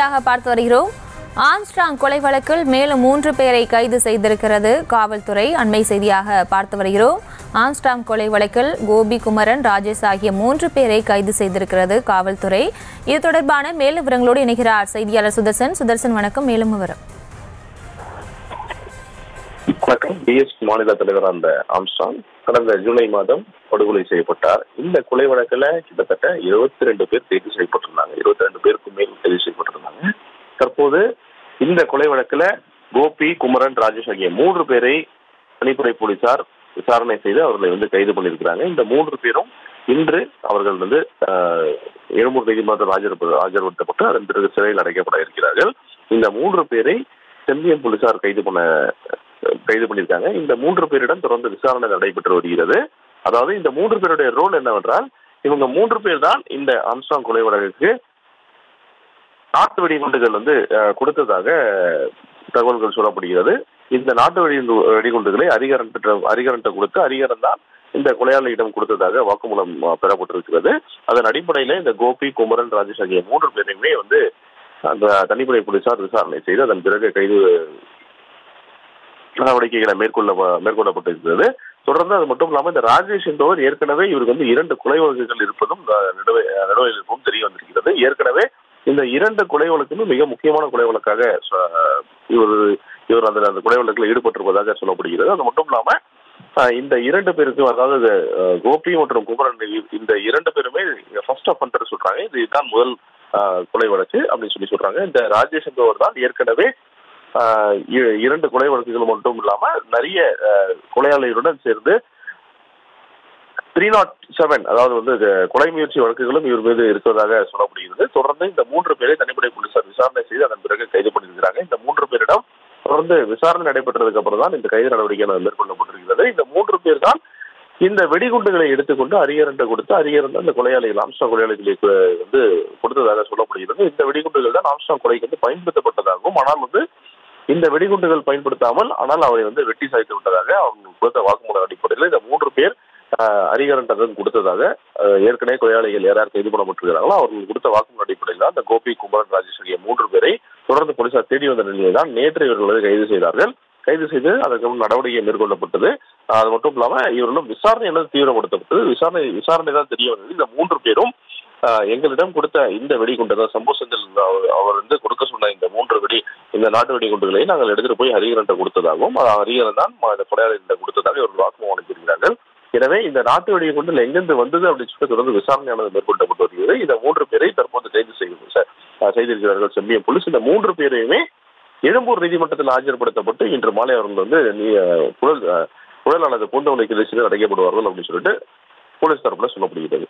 செய்தியாக பார்த்து வருகிறோம் ஆம்ஸ்ட்ராங் கொலை வழக்கில் மேலும் மூன்று பேரை கைது செய்திருக்கிறது காவல்துறை அண்மை செய்தியாக பார்த்து வருகிறோம் ஆம்ஸ்ட்ராங் கொலை வழக்கில் கோபி குமரன் ராஜேஷ் ஆகிய மூன்று பேரை கைது செய்திருக்கிறது காவல்துறை இது தொடர்பான மேலும் விவரங்களோடு இணைகிறார் செய்தியாளர் சுதர்சன் சுதர்சன் வணக்கம் மேலும் விவரம் வணக்கம் பிஎஸ்பி மாநில தலைவர் அந்த ஆம்ஸ்டாங் கடந்த ஜூலை மாதம் படுகொலை செய்யப்பட்டார் இந்த கொலை வழக்குல கிட்டத்தட்ட இருபத்தி ரெண்டு பேர் கைது செய்யப்பட்டிருந்தாங்க இருபத்தி ரெண்டு பேருக்கு மேல் கைது செய்யப்பட்டிருந்தாங்க தற்போது இந்த கொலை வழக்குல கோபி குமரன் ராஜேஷ் ஆகிய மூன்று பேரை தனிப்படை போலீசார் விசாரணை செய்து அவர்களை வந்து கைது பண்ணியிருக்கிறாங்க இந்த மூன்று பேரும் இன்று அவர்கள் வந்து ஆஹ், எழும்பூர் நீதிமன்றம் ஆஜர் ஆஜர்படுத்தப்பட்டு அதன் பிறகு சிறையில் அடைக்கப்பட இருக்கிறார்கள் இந்த மூன்று பேரை செம்பியம் போலீசார் கைது பண்ண கைது பண்ணியிருக்காங்க இந்த மூன்று பேரிடம் தொடர்ந்து விசாரணை நடைபெற்று வருகிறது அதாவது இந்த மூன்று பேருடைய ரோல் என்னவென்றால் இவங்க மூன்று பேர் தான் இந்த ஆம்ஸ்டாங் கொலை வழக்குக்கு நாட்டு வெடிகுண்டுகள் வந்து அஹ், கொடுத்ததாக தகவல்கள் சொல்லப்படுகிறது இந்த நாட்டு வெடி வெடிகுண்டுகளை அதிகாரம் பெற்ற அதிகாரத்தை கொடுத்து அதிகாரம் தான் இந்த கொலையாளியிடம் கொடுத்ததாக வாக்குமூலம் அஹ், பெறப்பட்டிருக்கிறது அதன் அடிப்படையில இந்த கோபி குமரன் ராஜேஷ் ஆகிய மூன்று பேரையுமே வந்து அந்த தனிப்படை போலீசார் விசாரணை செய்து அதன் பிறகு கைது நடவடிக்கைகளை மேற்கொள்ள மேற்கொள்ளப்பட்டிருக்கிறது தொடர்ந்து அது மட்டும் இல்லாமல் இந்த ராஜேஷ் என்பவர் ஏற்கனவே இவருக்கு வந்து இரண்டு கொலை வழக்குகள் இருப்பதும் அஹ், நடுவே- அஹ், நடுவில் இருப்பதும் தெரிய வந்திருக்கிறது ஏற்கனவே இந்த இரண்டு கொலை வழக்குமே மிக முக்கியமான கொலை வழக்காக சொ- இவர் இவர் அந்த அந்த கொலை வழக்கில் ஈடுபட்டிருப்பதாக சொல்லப்படுகிறது அது மட்டும் இல்லாம அஹ், இந்த இரண்டு பேருக்கும் அதாவது அஹ், கோபி மற்றும் குமரன் இ- இந்த இரண்டு பேருமே ஃபர்ஸ்ட் அஃபண்டர் சொல்றாங்க இது இதுதான் முதல் அஹ், கொலை வழக்கு அப்படின்னு சொல்லி சொல்றாங்க இந்த ராஜேஷ் என்பவர் தான் ஏற்கனவே ஆஹ் இ- இரண்டு கொலை வழக்குகள் மட்டும் இல்லாம நிறைய ஆஹ், கொலையாளிகளுடன் சேர்ந்து த்ரீ நாட் செவன் அதாவது வந்து இது கொலை முயற்சி வழக்குகளும் இவர் மீது இருக்கிறதாக சொல்லப்படுகிறது தொடர்ந்து இந்த மூன்று பேரை தனிப்படை போலீசார் விசாரணை செய்து அதன் பிறகு கைது பண்ணியிருக்கிறாங்க இந்த மூன்று பேரிடம் தொடர்ந்து விசாரணை நடைபெற்றதுக்கு அப்புறம் தான் இந்த கைது நடவடிக்கை மேற்கொள்ளப்பட்டிருக்கிறது இந்த மூன்று பேர் தான் இந்த வெடிகுண்டுகளை எடுத்துக்கொண்டு அரியரண்டை கொடுத்து அரியரன் இந்த கொலையாளிகள் ஆம்ஸ்டாங் கொலையாளிகளுக்கு வந்து கொடுத்ததாக சொல்லப்படுகிறது இந்த வெடிகுண்டுகள் தான் ஆம்ஸ்டாங் கொலைக்கு வந்து பயன்படுத்தப்பட்டதாகவும் ஆனால் வந்து இந்த வெடிகுண்டுகள் பயன்படுத்தாமல் ஆனால் அவரை வந்து வெட்டி சாய்த்து விட்டதாக அவங்க கொடுத்த வாக்குமூல அடிப்படையில் இந்த மூன்று பேர் அரிகரண்டதன் கொடுத்ததாக ஆஹ், ஏற்கனவே கொலையாளிகள் யார் யார் கைது பண்ணப்பட்டிருக்கிறாங்களோ அவர்கள் கொடுத்த வாக்குமூல அடிப்படையில் தான் இந்த கோபி குமரன் ராஜேஷ் ஆகிய மூன்று பேரை தொடர்ந்து போலீசார் தேடி வந்த நிலையில் தான் நேற்று இவர்கள் வந்து கைது செய்தார்கள் கைது செய்து அதற்கு முன் நடவடிக்கை மேற்கொள்ளப்பட்டது ஆஹ், அது மட்டும் இல்லாம இவர்களும் விசாரணை என்பது தீவிரப்படுத்தப்பட்டது விசாரணை விசாரணை தான் தெரிய வந்தது இந்த மூன்று பேரும் ஆஹ், எங்களிடம் கொடுத்த இந்த வெடிகுண்டு தான் சம்பவ செந்தில் அவர் அவர் வந்து கொடுக்க சொன்ன இந்த மூன்று வெடி இந்த நாட்டு வெடிகுண்டுகளை நாங்கள் எடுத்துட்டு போய் ஹரிகரன்ட்ட கொடுத்ததாகவும் அது ஹரிகரன் தான் ம- இந்த கொலையாளிகிட்ட கொடுத்ததாக இவர்கள் வாக்குமூலம் அனுப்பியிருக்கிறார்கள் எனவே இந்த நாட்டு வெடிகுண்டுல எங்கிருந்து வந்தது அப்படின்னு சொல்லி தொடர்ந்து விசாரணையானது மேற்கொள்ளப்பட்டு வருகிறது இந்த மூன்று பேரை தற்போது கைது செய்து ச- ஆஹ் செய்திருக்கிறார்கள் செம்பியம் போலீஸ் இந்த மூன்று பேரையுமே எழும்பூர் நீதிமன்றத்தில் ஆஜர்படுத்தப்பட்டு இன்று மாலை அவர்கள் வந்து நீ- ஆஹ் புழல் ஆஹ் புழலானது பூந்தமல்லி கிளர்ச்சியில் அடைக்கப்படுவார்கள் அப்படின்னு சொல்லிட்டு போலீஸ் தரப்புல சொல்லப்படுகிறது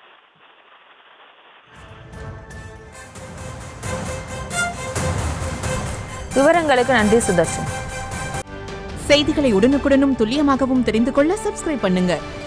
விவரங்களுக்கு நன்றி சுதர்சன் செய்திகளை உடனுக்குடனும் துல்லியமாகவும் தெரிந்து கொள்ள சப்ஸ்கிரைப் பண்ணுங்க